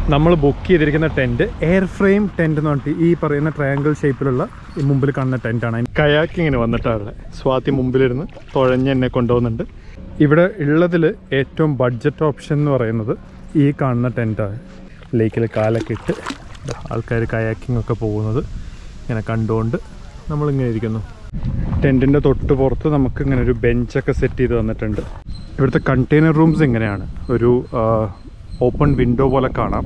നമ്മൾ ബുക്ക് ചെയ്തിരിക്കുന്ന tent air frame tent എന്ന് പറഞ്ഞിട്ട് ഈ പറയുന്ന ട്രയാങ്കിൾ ഷേപ്പിലുള്ള ഈ മുമ്പിൽ കാണുന്ന ടെൻറ്റാണ് കയാക്കിങ്ങിന് വന്നിട്ടാണ് സ്വാതി മുമ്പിലിരുന്ന് തുഴഞ്ഞ് എന്നെ കൊണ്ടുപോകുന്നുണ്ട് ഇവിടെ ഉള്ളതിൽ ഏറ്റവും ബഡ്ജറ്റ് ഓപ്ഷൻ എന്ന് പറയുന്നത് ഈ കാണുന്ന ടെൻറ്റാണ് ലേക്കിൽ കാലൊക്കെ ഇട്ട് ആൾക്കാർ കയാക്കിംഗ് ഒക്കെ പോകുന്നത് ഇങ്ങനെ കണ്ടുകൊണ്ട് നമ്മളിങ്ങനെ ഇരിക്കുന്നു ടെൻറ്റിൻ്റെ തൊട്ട് പുറത്ത് നമുക്ക് ഇങ്ങനെ ഒരു ബെഞ്ചൊക്കെ സെറ്റ് ചെയ്ത് തന്നിട്ടുണ്ട് ഇവിടുത്തെ കണ്ടെയ്നർ റൂംസ് ഇങ്ങനെയാണ് ഒരു ഓപ്പൺ വിൻഡോ പോലെ കാണാം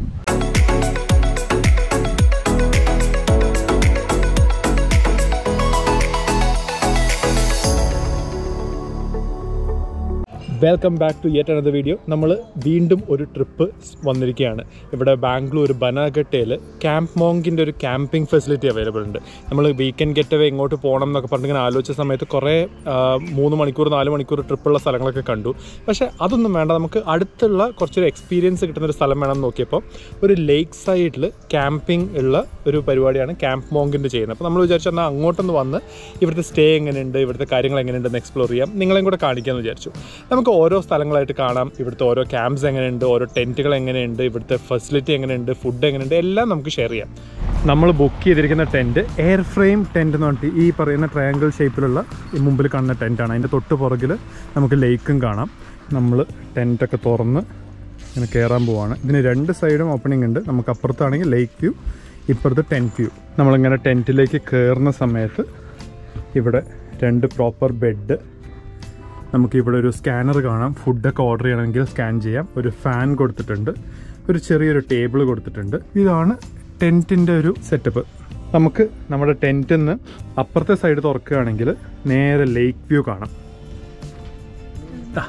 welcome back to yet another video നമ്മൾ വീണ്ടും ഒരു ട്രിപ്പ് വന്നിരിക്കുകയാണ് ഇവിടെ ബാംഗ്ലൂർ ബനാഗട്ടയിൽ ക്യാമ്പ് മോങ്കിൻ്റെ ഒരു ക്യാമ്പിംഗ് ഫെസിലിറ്റി അവൈലബിൾ ഉണ്ട് നമ്മൾ വീക്കെൻഡ് ഗെറ്റ് അവേ ഇങ്ങോട്ട് പോകണം എന്നൊക്കെ പറഞ്ഞ് ഇങ്ങനെ ആലോചിച്ച സമയത്ത് കുറേ ആ, മൂന്ന് മണിക്കൂർ നാല് മണിക്കൂർ ട്രിപ്പുള്ള സ്ഥലങ്ങളൊക്കെ കണ്ടു പക്ഷേ അതൊന്നും വേണ്ട നമുക്ക് അടുത്തുള്ള കുറച്ചൊരു എക്സ്പീരിയൻസ് കിട്ടുന്ന ഒരു സ്ഥലം വേണം എന്ന് നോക്കിയപ്പോൾ ഒരു ലേക്ക് സൈഡിൽ ക്യാമ്പിംഗ് ഉള്ള ഒരു പരിപാടിയാണ് ക്യാമ്പ് മോങ്കിൻ്റെ ചെയ്യുന്നത് അപ്പോൾ നമ്മൾ വിചാരിച്ചു എന്നാൽ അങ്ങോട്ടൊന്ന് വന്ന് ഇവിടുത്തെ സ്റ്റേ എങ്ങനെയുണ്ട് ഇവിടുത്തെ കാര്യങ്ങൾ എങ്ങനെയുണ്ടെന്ന് എക്സ്പ്ലോർ ചെയ്യാം നിങ്ങളെയും കൂടെ കാണിക്കാമെന്ന് വിചാരിച്ചു നമുക്ക് ഓരോ സ്ഥലങ്ങളായിട്ട് കാണാം ഇവിടുത്തെ ഓരോ ക്യാമ്പ്സ് എങ്ങനെയുണ്ട് ഓരോ ടെൻറ്റുകൾ എങ്ങനെയുണ്ട് ഇവിടുത്തെ ഫെസിലിറ്റി എങ്ങനെയുണ്ട് ഫുഡ് എങ്ങനെയുണ്ട് എല്ലാം നമുക്ക് ഷെയർ ചെയ്യാം നമ്മൾ ബുക്ക് ചെയ്തിരിക്കുന്ന ടെൻറ്റ് എയർ ഫ്രെയിം ടെൻറ്റ് എന്ന് പറഞ്ഞിട്ട് ഈ പറയുന്ന ട്രയാങ്കിൾ ഷേപ്പിലുള്ള ഈ മുമ്പിൽ കാണുന്ന ടെൻറ്റാണ് അതിൻ്റെ തൊട്ട് പുറകിൽ നമുക്ക് ലേക്കും കാണാം നമ്മൾ ടെൻറ്റൊക്കെ തുറന്ന് ഇങ്ങനെ കയറാൻ പോവാണ് ഇതിന് രണ്ട് സൈഡും ഓപ്പണിംഗ് ഉണ്ട് നമുക്ക് അപ്പുറത്താണെങ്കിൽ ലേക്ക് വ്യൂ ഇപ്പുറത്ത് ടെൻറ്റ് വ്യൂ നമ്മളിങ്ങനെ ടെൻറ്റിലേക്ക് കയറുന്ന സമയത്ത് ഇവിടെ രണ്ട് പ്രോപ്പർ ബെഡ് നമുക്ക് ഇവിടെ ഒരു സ്കാനർ കാണാം ഫുഡൊക്കെ ഓർഡർ ചെയ്യണമെങ്കിൽ സ്കാൻ ചെയ്യാം ഒരു ഫാൻ കൊടുത്തിട്ടുണ്ട് ഒരു ചെറിയൊരു ടേബിൾ കൊടുത്തിട്ടുണ്ട് ഇതാണ് ടെൻറ്റിൻ്റെ ഒരു സെറ്റപ്പ് നമുക്ക് നമ്മുടെ ടെൻറ്റിൽ നിന്ന് അപ്പുറത്തെ സൈഡ് തുറക്കുകയാണെങ്കിൽ നേരെ ലേക്ക് വ്യൂ കാണാം ദാ.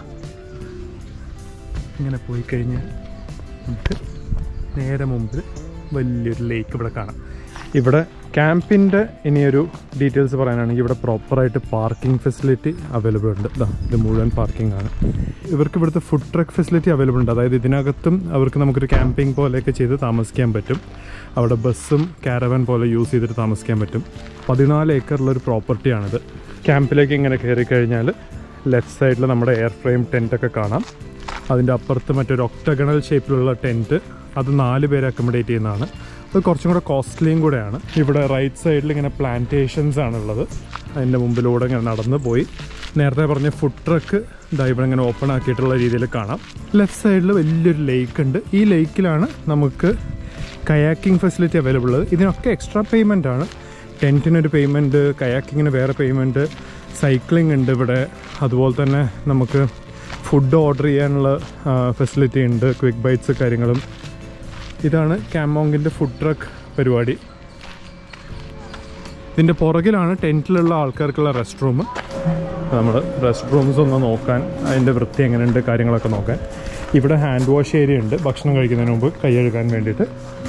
ഇങ്ങനെ പോയി കഴിഞ്ഞാൽ നമുക്ക് നേരെ മുമ്പിൽ വലിയൊരു ലേക്ക് ഇവിടെ കാണാം ഇവിടെ ക്യാമ്പിൻ്റെ ഇനിയൊരു ഡീറ്റെയിൽസ് പറയാനാണെങ്കിൽ ഇവിടെ പ്രോപ്പറായിട്ട് പാർക്കിംഗ് ഫെസിലിറ്റി അവൈലബിൾ ഉണ്ട് ദാ ഇത് മുഴുവൻ പാർക്കിംഗ് ആണ് ഇവർക്ക് ഇവിടുത്തെ ഫുഡ് ട്രക്ക് ഫെസിലിറ്റി അവൈലബിൾ ഉണ്ട് അതായത് ഇതിനകത്തും അവർക്ക് നമുക്കൊരു ക്യാമ്പിംഗ് പോലെയൊക്കെ ചെയ്ത് താമസിക്കാൻ പറ്റും അവിടെ ബസ്സും കാരവൻ പോലെ യൂസ് ചെയ്തിട്ട് താമസിക്കാൻ പറ്റും പതിനാല് ഏക്കറിലൊരു പ്രോപ്പർട്ടിയാണിത് ക്യാമ്പിലേക്ക് ഇങ്ങനെ കയറി കഴിഞ്ഞാൽ ലെഫ്റ്റ് സൈഡിൽ നമ്മുടെ എയർ ഫ്രെയിം ടെൻറ്റൊക്കെ കാണാം അതിൻ്റെ അപ്പുറത്ത് മറ്റൊരു ഒക്ടഗണൽ ഷേപ്പിലുള്ള ടെൻറ്റ് അത് നാല് പേരെ അക്കോമഡേറ്റ് ചെയ്യുന്നതാണ് അത് കുറച്ചും കൂടെ കോസ്റ്റ്ലിയും കൂടെയാണ് ഇവിടെ റൈറ്റ് സൈഡിൽ ഇങ്ങനെ പ്ലാന്റേഷൻസ് ആണുള്ളത് അതിൻ്റെ മുമ്പിലൂടെ ഇങ്ങനെ നടന്ന് പോയി നേരത്തെ പറഞ്ഞ ഫുഡ് ട്രക്ക് ഇതാ ഇവിടെ ഇങ്ങനെ ഓപ്പൺ ആക്കിയിട്ടുള്ള രീതിയിൽ കാണാം ലെഫ്റ്റ് സൈഡിൽ വലിയൊരു ലേക്ക് ഉണ്ട് ഈ ലേക്കിലാണ് നമുക്ക് കയാക്കിംഗ് ഫെസിലിറ്റി അവൈലബിൾ ഉള്ളത് ഇതിനൊക്കെ എക്സ്ട്രാ പേയ്മെൻ്റ് ആണ് ടെൻറ്റിനൊരു പേയ്മെൻറ്റ് കയാക്കിങ്ങിന് വേറെ പേയ്മെൻറ്റ് സൈക്ലിംഗ് ഉണ്ട് ഇവിടെ അതുപോലെ തന്നെ നമുക്ക് ഫുഡ് ഓർഡർ ചെയ്യാനുള്ള ഫെസിലിറ്റി ഉണ്ട് ക്വിക്ക് ബൈറ്റ്സ് കാര്യങ്ങളും ഇതാണ് ക്യാമോങ്ങിൻ്റെ ഫുഡ് ട്രക്ക് പരിപാടി ഇതിൻ്റെ പുറകിലാണ് ടെൻറ്റിലുള്ള ആൾക്കാർക്കുള്ള റെസ്റ്റ് റൂം നമ്മൾ റെസ്റ്റ് റൂംസ് ഒന്ന് നോക്കാൻ അതിൻ്റെ വൃത്തി എങ്ങനെയുണ്ട് കാര്യങ്ങളൊക്കെ നോക്കാൻ ഇവിടെ ഹാൻഡ് വാഷ് ഏരിയ ഉണ്ട് ഭക്ഷണം കഴിക്കുന്നതിന് മുമ്പ് കൈ കഴുകാൻ വേണ്ടിയിട്ട്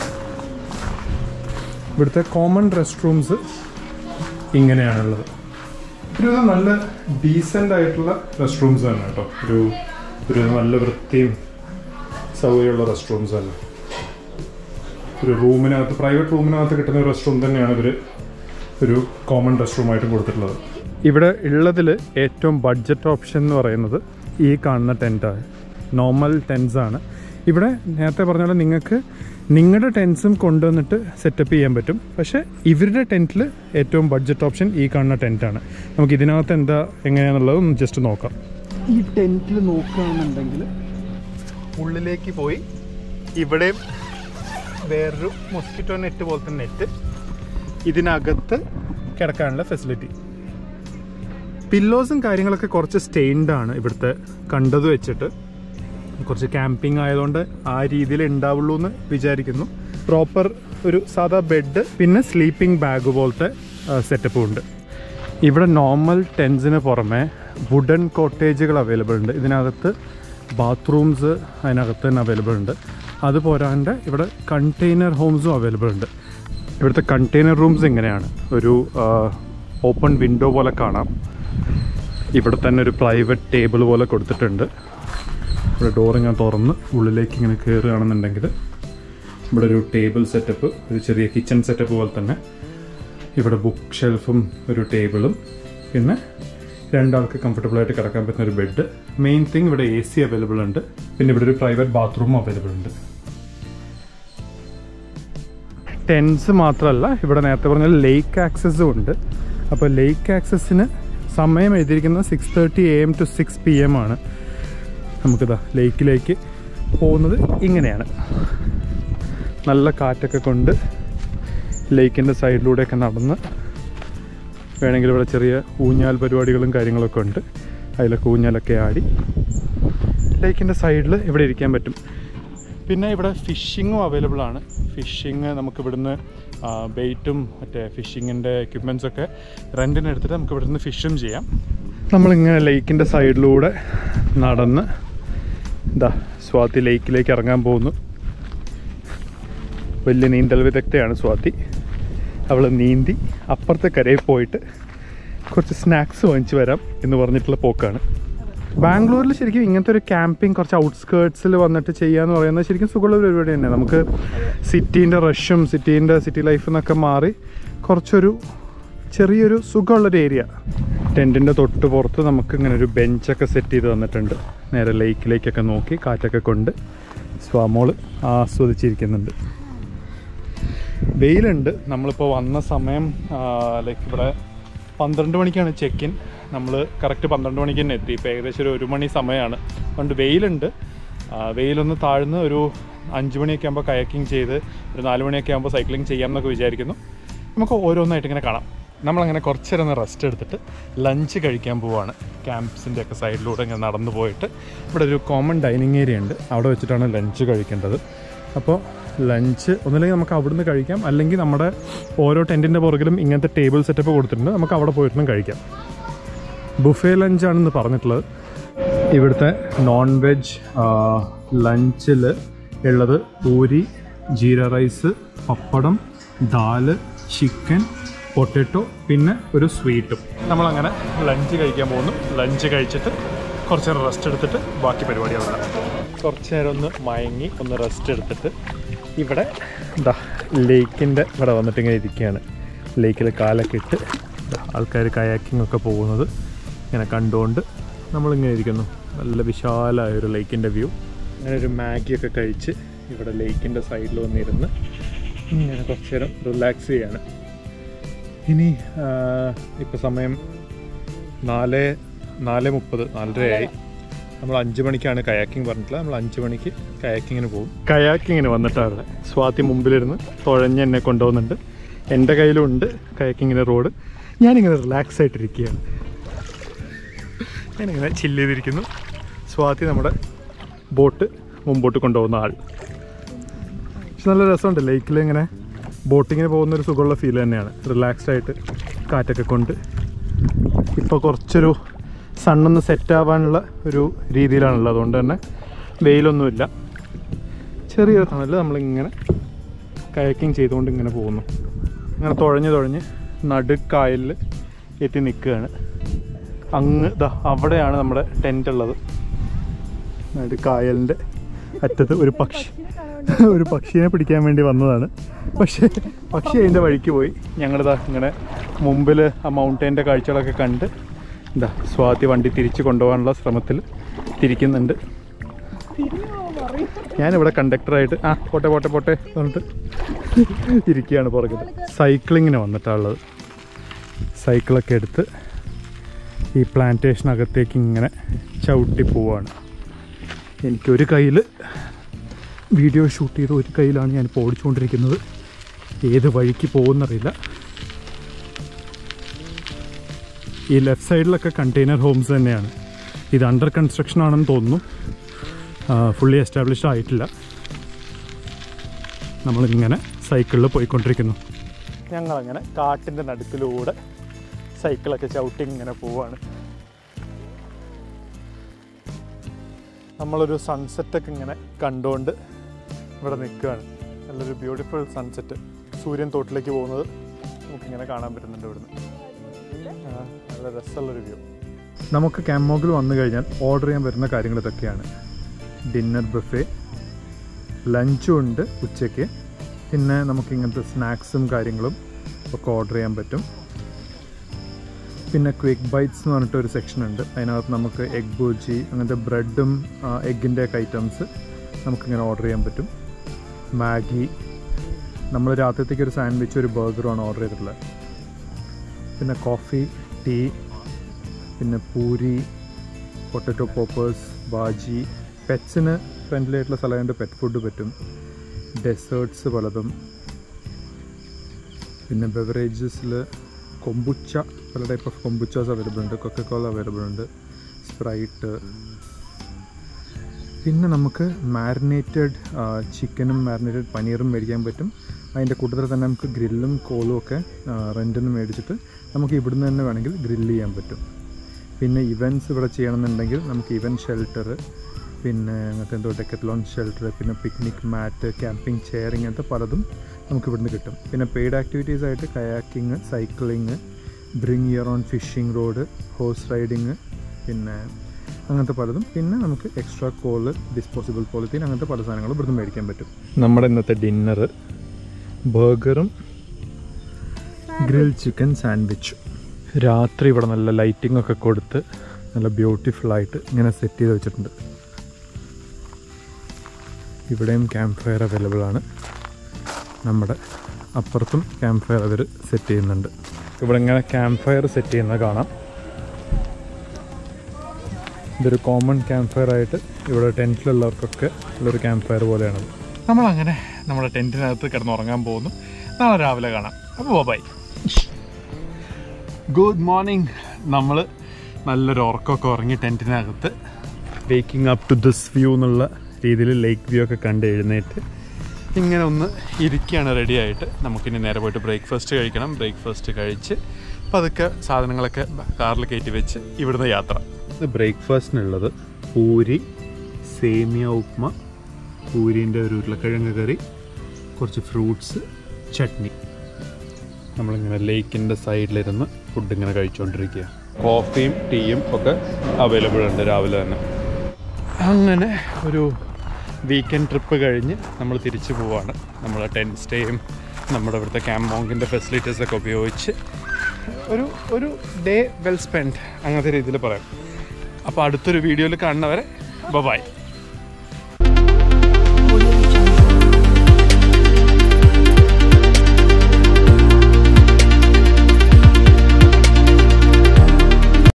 ഇവിടുത്തെ കോമൺ റെസ്റ്റ് റൂംസ് ഇങ്ങനെയാണുള്ളത് ഒരു നല്ല ഡീസൻ്റ് ആയിട്ടുള്ള റെസ്റ്റ് റൂംസ് തന്നെ കേട്ടോ ഒരു ഒരു നല്ല വൃത്തിയും സൗകര്യമുള്ള റെസ്റ്റ് റൂംസ് തന്നെ ഒരു റൂമിനകത്ത് പ്രൈവറ്റ് റൂമിനകത്ത് കിട്ടുന്ന ഒരു റെസ്റ്റ് റൂം തന്നെയാണ് ഇവർ ഒരു കോമൺ റെസ്റ്റ് റൂമായിട്ടും കൊടുത്തിട്ടുള്ളത് ഇവിടെ ഉള്ളതിൽ ഏറ്റവും ബഡ്ജറ്റ് ഓപ്ഷൻ എന്ന് പറയുന്നത് ഈ കാണുന്ന ടെൻറ്റാണ് നോർമൽ ടെൻസ് ആണ് ഇവിടെ നേരത്തെ പറഞ്ഞ പോലെ നിങ്ങൾക്ക് നിങ്ങളുടെ ടെൻസും കൊണ്ടുവന്നിട്ട് സെറ്റപ്പ് ചെയ്യാൻ പറ്റും പക്ഷേ ഇവരുടെ ടെൻറ്റിൽ ഏറ്റവും ബഡ്ജറ്റ് ഓപ്ഷൻ ഈ കാണുന്ന ടെൻറ്റാണ് നമുക്ക് ഇതിനകത്ത് എന്താ എങ്ങനെയാണെന്നുള്ളത് ഒന്ന് ജസ്റ്റ് നോക്കാം ഈ ടെൻറ്റിൽ നോക്കുകയാണെന്നുണ്ടെങ്കിൽ ഉള്ളിലേക്ക് പോയി ഇവിടെയും വേറൊരു മൊസ്കിറ്റോ നെറ്റ് പോലത്തെ നെറ്റ് ഇതിനകത്ത് കിടക്കാനുള്ള ഫെസിലിറ്റി പില്ലോസും കാര്യങ്ങളൊക്കെ കുറച്ച് സ്റ്റെയിൻഡ് ആണ് ഇവിടുത്തെ കണ്ടത് വെച്ചിട്ട് കുറച്ച് ക്യാമ്പിംഗ് ആയതുകൊണ്ട് ആ രീതിയിൽ ഉണ്ടാവുള്ളൂ എന്ന് വിചാരിക്കുന്നു പ്രോപ്പർ ഒരു സാധാ ബെഡ് പിന്നെ സ്ലീപ്പിംഗ് ബാഗ് പോലത്തെ സെറ്റപ്പും ഉണ്ട് ഇവിടെ നോർമൽ ടെൻസിന് പുറമെ വുഡൻ കോട്ടേജുകൾ അവൈലബിൾ ഉണ്ട് ഇതിനകത്ത് ബാത്റൂംസ് അതിനകത്ത് തന്നെ അവൈലബിൾ ഉണ്ട് അത് പോരാണ്ട് ഇവിടെ കണ്ടെയ്നർ ഹോംസും അവൈലബിൾ ഉണ്ട് ഇവിടുത്തെ കണ്ടെയ്നർ റൂംസ് ഇങ്ങനെയാണ് ഒരു ഓപ്പൺ വിൻഡോ പോലെ കാണാം ഇവിടെ തന്നെ ഒരു പ്രൈവറ്റ് ടേബിൾ പോലെ കൊടുത്തിട്ടുണ്ട് ഇവിടെ ഡോർ ഇങ്ങനെ തുറന്ന് ഉള്ളിലേക്ക് ഇങ്ങനെ കയറുകയാണെന്നുണ്ടെങ്കിൽ ഇവിടെ ഒരു ടേബിൾ സെറ്റപ്പ് ഒരു ചെറിയ കിച്ചൺ സെറ്റപ്പ് പോലെ തന്നെ ഇവിടെ ബുക്ക് ഷെൽഫും ഒരു ടേബിളും പിന്നെ രണ്ടാൾക്ക് കംഫർട്ടബിൾ ആയിട്ട് കിടക്കാൻ പറ്റുന്ന ഒരു ബെഡ് മെയിൻ തിങ് ഇവിടെ എ സി അവൈലബിൾ ഉണ്ട് പിന്നെ ഇവിടെ ഒരു പ്രൈവറ്റ് ബാത്റൂമും അവൈലബിൾ ഉണ്ട് ടെൻസ് മാത്രമല്ല ഇവിടെ നേരത്തെ പറഞ്ഞ ലേക്ക് ആക്സസും ഉണ്ട് അപ്പോൾ ലേക്ക് ആക്സസിന് സമയം എഴുതിയിരിക്കുന്നത് six thirty A M to six P M ആണ് നമുക്കിതാ ലേക്കിലേക്ക് പോകുന്നത് ഇങ്ങനെയാണ് നല്ല കാറ്റൊക്കെ കൊണ്ട് ലേക്കിൻ്റെ സൈഡിലൂടെയൊക്കെ നടന്ന് വേണമെങ്കിൽ ഇവിടെ ചെറിയ ഊഞ്ഞാൽ പരിപാടികളും കാര്യങ്ങളൊക്കെ ഉണ്ട് അതിലൊക്കെ ഊഞ്ഞാലൊക്കെ ആടി ലേക്കിൻ്റെ സൈഡിൽ ഇവിടെ ഇരിക്കാൻ പറ്റും പിന്നെ ഇവിടെ ഫിഷിങ്ങും അവൈലബിൾ ആണ് ഫിഷിങ് നമുക്ക് ഇവിടുന്ന് ബെയ്റ്റും മറ്റേ ഫിഷിങ്ങിൻ്റെ എക്യുപ്മെൻറ്റ്സ് ഒക്കെ റെൻറ്റിന് എടുത്തിട്ട് നമുക്ക് ഇവിടുന്ന് ഫിഷും ചെയ്യാം നമ്മളിങ്ങനെ ലേക്കിൻ്റെ സൈഡിലൂടെ നടന്ന് ഇതാ സ്വാതി ലേക്കിലേക്ക് ഇറങ്ങാൻ പോകുന്നു വലിയ നീന്തൽ വിദഗ്ധയാണ് സ്വാതി അവൾ നീന്തി അപ്പുറത്തെ കരയിൽ പോയിട്ട് കുറച്ച് സ്നാക്സ് വാങ്ങിച്ച് വരാം എന്ന് പറഞ്ഞിട്ടുള്ള പോക്കാണ് ബാംഗ്ലൂരിൽ ശരിക്കും ഇങ്ങനത്തെ ഒരു ക്യാമ്പിംഗ് കുറച്ച് ഔട്ട്സ്കേർട്സിൽ വന്നിട്ട് ചെയ്യാന്ന് പറയുന്നത് ശരിക്കും സുഖമുള്ള ഒരു പരിപാടി തന്നെ നമുക്ക് സിറ്റീൻ്റെ റഷും സിറ്റീൻ്റെ സിറ്റി ലൈഫിൽ നിന്നൊക്കെ മാറി കുറച്ചൊരു ചെറിയൊരു സുഖമുള്ളൊരു ഏരിയ ടെൻറ്റിൻ്റെ തൊട്ട് പുറത്ത് നമുക്ക് ഇങ്ങനെ ഒരു ബെഞ്ചൊക്കെ സെറ്റ് ചെയ്ത് തന്നിട്ടുണ്ട് നേരെ ലേക്കിലേക്കൊക്കെ നോക്കി കാറ്റൊക്കെ കൊണ്ട് സ്വാമോള് ആസ്വദിച്ചിരിക്കുന്നുണ്ട് വെയിലുണ്ട് നമ്മളിപ്പോൾ വന്ന സമയം ലൈക്ക് ഇവിടെ പന്ത്രണ്ട് മണിക്കാണ് ചെക്ക് ഇൻ നമ്മൾ കറക്റ്റ് പന്ത്രണ്ട് മണിക്ക് തന്നെ എത്തി ഇപ്പോൾ ഏകദേശം ഒരു ഒരു മണി സമയമാണ് അതുകൊണ്ട് വെയിലുണ്ട് ആ, വെയിലൊന്ന് താഴ്ന്ന് ഒരു അഞ്ച് മണിയൊക്കെ ആകുമ്പോൾ കയക്കിംഗ് ചെയ്ത് ഒരു നാല് മണിയൊക്കെ ആകുമ്പോൾ സൈക്ലിംഗ് ചെയ്യാം എന്നൊക്കെ വിചാരിക്കുന്നു നമുക്ക് ഓരോന്നായിട്ട് ഇങ്ങനെ കാണാം നമ്മളങ്ങനെ കുറച്ച് നേരം ഒന്ന് റെസ്റ്റ് എടുത്തിട്ട് ലഞ്ച് കഴിക്കാൻ പോവാണ് ക്യാമ്പ്സിൻ്റെ ഒക്കെ സൈഡിലൂടെ ഇങ്ങനെ നടന്നു പോയിട്ട് ഇവിടെ ഒരു കോമൺ ഡൈനിങ് ഏരിയ ഉണ്ട് അവിടെ വെച്ചിട്ടാണ് ലഞ്ച് കഴിക്കേണ്ടത് അപ്പോൾ ലഞ്ച് ഒന്നുമില്ലെങ്കിൽ നമുക്ക് അവിടുന്ന് കഴിക്കാം അല്ലെങ്കിൽ നമ്മുടെ ഓരോ ടെൻറ്റിൻ്റെ പുറകിലും ഇങ്ങനത്തെ ടേബിൾ സെറ്റപ്പ് കൊടുത്തിട്ടുണ്ട് നമുക്ക് അവിടെ പോയിരുന്നും കഴിക്കാം ബുഫേ ലഞ്ചാണെന്ന് പറഞ്ഞിട്ടുള്ളത് ഇവിടുത്തെ നോൺ വെജ് ലഞ്ചിൽ ഉള്ളത് പൂരി ജീര റൈസ് പപ്പടം ദാല് ചിക്കൻ പൊട്ടറ്റോ പിന്നെ ഒരു സ്വീറ്റും നമ്മളങ്ങനെ ലഞ്ച് കഴിക്കാൻ പോകുന്നു ലഞ്ച് കഴിച്ചിട്ട് കുറച്ച് നേരം റെസ്റ്റ് എടുത്തിട്ട് ബാക്കി പരിപാടികളുണ്ട് കുറച്ച് നേരം ഒന്ന് മയങ്ങി ഒന്ന് റെസ്റ്റ് എടുത്തിട്ട് ഇവിടെ എന്താ ലേക്കിൻ്റെ ഇവിടെ വന്നിട്ട് ഇങ്ങനെ ഇരിക്കുകയാണ് ലേക്കിൽ കാലൊക്കെ ഇട്ട് ആൾക്കാർ കയാക്കിംഗ് ഒക്കെ പോകുന്നത് ഇങ്ങനെ കണ്ടുകൊണ്ട് നമ്മളിങ്ങനെ ഇരിക്കുന്നു നല്ല വിശാലമായ ഒരു ലേക്കിൻ്റെ വ്യൂ അങ്ങനെ ഒരു മാഗിയൊക്കെ കഴിച്ച് ഇവിടെ ലേക്കിൻ്റെ സൈഡിൽ വന്നിരുന്ന് ഇങ്ങനെ കുറച്ച് നേരം റിലാക്സ് ചെയ്യാണ് ഇനി ഇപ്പോൾ സമയം നാല് നാല് മുപ്പത് നാലരയായി നമ്മൾ അഞ്ച് മണിക്കാണ് കയാക്കിംഗ് പറഞ്ഞിട്ടുള്ളത് നമ്മൾ അഞ്ച് മണിക്ക് കയാക്കിങ്ങിന് പോകും കയാക്കിങ്ങിന് വന്നിട്ടാണ് സ്വാതി മുമ്പിലിരുന്ന് തുഴഞ്ഞ് എന്നെ കൊണ്ടുപോകുന്നുണ്ട് എൻ്റെ കയ്യിലുണ്ട് കയാക്കിങ്ങിന് റോഡ് ഞാനിങ്ങനെ റിലാക്സ് ആയിട്ടിരിക്കുകയാണ് ഞാനിങ്ങനെ ചില്ല് ചെയ്തിരിക്കുന്നു സ്വാതി നമ്മുടെ ബോട്ട് മുമ്പോട്ട് കൊണ്ടുപോകുന്ന ആൾ പക്ഷെ നല്ല രസമുണ്ട് ലേക്കിൽ ഇങ്ങനെ ബോട്ടിങ്ങിന് പോകുന്ന ഒരു സുഖമുള്ള ഫീൽ തന്നെയാണ് റിലാക്സ്ഡ് ആയിട്ട് കാറ്റൊക്കെ കൊണ്ട് ഇപ്പോൾ കുറച്ചൊരു സണ്ണൊന്ന് സെറ്റ് ആവാനുള്ള ഒരു രീതിയിലാണുള്ളത് അതുകൊണ്ട് തന്നെ വെയിലൊന്നുമില്ല ചെറിയൊരു തണല് നമ്മളിങ്ങനെ കയക്കിങ് ചെയ്തുകൊണ്ട് ഇങ്ങനെ പോകുന്നു ഇങ്ങനെ തുഴഞ്ഞ് തുഴഞ്ഞ് നടുക്കായലിൽ എത്തി നിൽക്കുകയാണ് അങ്ങ് ദാ അവിടെയാണ് നമ്മുടെ ടെൻ്റ് ഉള്ളത് നടുക്കായലിൻ്റെ അറ്റത്ത് ഒരു പക്ഷി ഒരു പക്ഷീനെ പിടിക്കാൻ വേണ്ടി വന്നതാണ് പക്ഷേ പക്ഷി അതിൻ്റെ വഴിക്ക് പോയി ഞങ്ങളിതാ ഇങ്ങനെ മുമ്പിൽ ആ മൗണ്ടൈൻ്റെ കാഴ്ചകളൊക്കെ കണ്ട് എന്താ സ്വാതി വണ്ടി തിരിച്ചു കൊണ്ടുപോകാനുള്ള ശ്രമത്തിൽ തിരിക്കുന്നുണ്ട് ഞാനിവിടെ കണ്ടക്ടറായിട്ട് ആ പോട്ടെ പോട്ടെ പോട്ടെ പറഞ്ഞിട്ട് ഇരിക്കുകയാണ് പുറകിൽ സൈക്ലിങ്ങിന് വന്നിട്ടുള്ളത് സൈക്കിളൊക്കെ എടുത്ത് ഈ പ്ലാന്റേഷനകത്തേക്ക് ഇങ്ങനെ ചവിട്ടി പോവാണ് എനിക്കൊരു കയ്യിൽ വീഡിയോ ഷൂട്ട് ചെയ്ത് ഒരു കയ്യിലാണ് ഞാനിപ്പോൾ ഓടിച്ചുകൊണ്ടിരിക്കുന്നത് ഏത് വഴിക്ക് പോകുന്നറിയില്ല ഈ ലെഫ്റ്റ് സൈഡിലൊക്കെ കണ്ടെയ്നർ ഹോംസ് തന്നെയാണ് ഇത് അണ്ടർ കൺസ്ട്രക്ഷൻ ആണെന്ന് തോന്നുന്നു ഫുള്ളി എസ്റ്റാബ്ലിഷ്ഡ് ആയിട്ടില്ല നമ്മളിങ്ങനെ സൈക്കിളിൽ പോയിക്കൊണ്ടിരിക്കുന്നു ഞങ്ങളങ്ങനെ കാട്ടിൻ്റെ നടുക്കിലൂടെ സൈക്കിളൊക്കെ ചവിട്ടി ഇങ്ങനെ പോവാണ് നമ്മളൊരു സൺസെറ്റൊക്കെ ഇങ്ങനെ കണ്ടുകൊണ്ട് ഇവിടെ നിൽക്കുകയാണ് നല്ലൊരു ബ്യൂട്ടിഫുൾ സൺസെറ്റ് സൂര്യൻ തോട്ടിലേക്ക് പോകുന്നത് നമുക്കിങ്ങനെ കാണാൻ പറ്റുന്നുണ്ട് ഇവിടുന്ന് ആ, നല്ല രസമുള്ളൊരു വ്യൂ നമുക്ക് ക്യാമോഗിൽ വന്നു കഴിഞ്ഞാൽ ഓർഡർ ചെയ്യാൻ വരുന്ന കാര്യങ്ങൾ ഇതൊക്കെയാണ് ഡിന്നർ ബുഫേ ലഞ്ചും ഉണ്ട് ഉച്ചയ്ക്ക് പിന്നെ നമുക്ക് ഇങ്ങനത്തെ സ്നാക്സും കാര്യങ്ങളും ഒക്കെ ഓർഡർ ചെയ്യാൻ പറ്റും പിന്നെ ക്വിക്ക് ബൈറ്റ്സ് എന്ന് പറഞ്ഞിട്ട് ഒരു സെക്ഷൻ ഉണ്ട് അതിനകത്ത് നമുക്ക് എഗ് ബൂജി അങ്ങനത്തെ ബ്രെഡും എഗ്ഗിൻ്റെ ഒക്കെ ഐറ്റംസ് നമുക്കിങ്ങനെ ഓർഡർ ചെയ്യാൻ പറ്റും മാഗി നമ്മൾ രാത്രിത്തേക്ക് ഒരു സാൻഡ്വിച്ച് ഒരു ബർഗറുമാണ് ഓർഡർ ചെയ്തിട്ടുള്ളത് പിന്നെ കോഫി ടീ പിന്നെ പൂരി പൊട്ടറ്റോ പോപ്പേഴ്സ് ബാജി പെറ്റ്സിന് ഫ്രണ്ട്ലി ആയിട്ടുള്ള സ്ഥലമായതുകൊണ്ട് പെറ്റ് ഫുഡ് പറ്റും ഡെസേർട്സ് പലതും പിന്നെ ബെവറേജസിൽ കൊമ്പുച്ച പല ടൈപ്പ് ഓഫ് കൊമ്പുച്ചാസ് അവൈലബിൾ ഉണ്ട് കൊക്കക്കോള അവൈലബിൾ ഉണ്ട് സ്പ്രൈറ്റ് പിന്നെ നമുക്ക് മാരിനേറ്റഡ് ചിക്കനും മാരിനേറ്റഡ് പനീറും മേടിക്കാൻ പറ്റും അതിൻ്റെ കൂട്ടത്തിൽ തന്നെ നമുക്ക് ഗ്രില്ലും കോളും ഒക്കെ റെൻറ്റിന് മേടിച്ചിട്ട് നമുക്ക് ഇവിടുന്ന് തന്നെ വേണമെങ്കിൽ ഗ്രില്ല് ചെയ്യാൻ പറ്റും പിന്നെ ഇവൻറ്റ്സ് ഇവിടെ ചെയ്യണമെന്നുണ്ടെങ്കിൽ നമുക്ക് ഇവൻറ്റ് ഷെൽട്ടർ പിന്നെ അങ്ങനത്തെ എന്തോ ഡെക്കത്ലോൺ ഷെൽട്ടർ പിന്നെ പിക്നിക് മാറ്റ് ക്യാമ്പിംഗ് ചെയർ ഇങ്ങനത്തെ പലതും നമുക്ക് ഇവിടുന്ന് കിട്ടും പിന്നെ പെയ്ഡ് ആക്ടിവിറ്റീസ് ആയിട്ട് kayaking cycling bring your own fishing rod horse riding പിന്നെ അങ്ങനത്തെ പലതും പിന്നെ നമുക്ക് എക്സ്ട്രാ കോള് ഡിസ്പോസിബിൾ പോളിത്തീൻ അങ്ങനത്തെ പല സാധനങ്ങളും ഇവിടുന്ന് മേടിക്കാൻ പറ്റും നമ്മുടെ ഇന്നത്തെ ഡിന്നർ ബർഗറും ഗ്രിൽ ചിക്കൻ സാൻഡ്വിച്ചും രാത്രി ഇവിടെ നല്ല ലൈറ്റിംഗ് ഒക്കെ കൊടുത്ത് നല്ല ബ്യൂട്ടിഫുൾ ആയിട്ട് ഇങ്ങനെ സെറ്റ് ചെയ്ത് വെച്ചിട്ടുണ്ട് ഇവിടെയും ക്യാമ്പ് ഫയർ അവൈലബിൾ ആണ് നമ്മുടെ അപ്പുറത്തും ക്യാമ്പ് ഫയർ അവർ സെറ്റ് ചെയ്യുന്നുണ്ട് ഇവിടെ ഇങ്ങനെ ക്യാമ്പ് ഫയർ സെറ്റ് ചെയ്യുന്നത് കാണാം ഇതൊരു കോമൺ ക്യാമ്പ് ഫയർ ആയിട്ട് ഇവിടെ ടെൻറ്റിലുള്ളവർക്കൊക്കെ ഉള്ളൊരു ക്യാമ്പ് ഫയർ പോലെയാണ് നമ്മളങ്ങനെ നമ്മുടെ ടെൻറ്റിനകത്ത് കിടന്നുറങ്ങാൻ പോകുന്നു നാളെ രാവിലെ കാണാം അപ്പോൾ ബൈ ഗുഡ് മോർണിംഗ് നമ്മൾ നല്ലൊരു ഉറക്കമൊക്കെ ഉറങ്ങി ടെൻറ്റിനകത്ത് waking up to this view എന്നുള്ള രീതിയിൽ ലേക്ക് വ്യൂ ഒക്കെ കണ്ട് എഴുന്നേറ്റ് ഇങ്ങനെ ഒന്ന് ഇരിക്കുകയാണ് റെഡി ആയിട്ട് നമുക്കിനി നേരെ പോയിട്ട് ബ്രേക്ക്ഫാസ്റ്റ് കഴിക്കണം ബ്രേക്ക്ഫാസ്റ്റ് കഴിച്ച് പതുക്കെ സാധനങ്ങളൊക്കെ കാറിൽ കയറ്റി വെച്ച് ഇവിടുന്ന് യാത്ര ബ്രേക്ക്ഫാസ്റ്റിനുള്ളത് പൂരി സേമിയ ഉപ്മ പൂരിൻ്റെ ഒരു ഉരുളക്കിഴങ്ങ് കറി കുറച്ച് ഫ്രൂട്ട്സ് ചട്നി നമ്മളിങ്ങനെ ലേക്കിൻ്റെ സൈഡിലിരുന്ന് ഫുഡ് ഇങ്ങനെ കഴിച്ചുകൊണ്ടിരിക്കുക കോഫിയും ടീയും ഒക്കെ അവൈലബിൾ ഉണ്ട് രാവിലെ തന്നെ അങ്ങനെ ഒരു വീക്കെൻഡ് ട്രിപ്പ് കഴിഞ്ഞ് നമ്മൾ തിരിച്ചു പോവാണ് നമ്മൾ ടെൻറ്റ് സ്റ്റേയും നമ്മുടെ ഇവിടുത്തെ ക്യാമ്പ് മോങ്കിൻ്റെ ഫെസിലിറ്റീസ് ഒക്കെ ഉപയോഗിച്ച് ഒരു ഒരു ഡേ വെൽ സ്പെൻഡ് അങ്ങനത്തെ രീതിയിൽ പറയാം അപ്പോൾ അടുത്തൊരു വീഡിയോയിൽ കാണുന്നവരെ ബൈ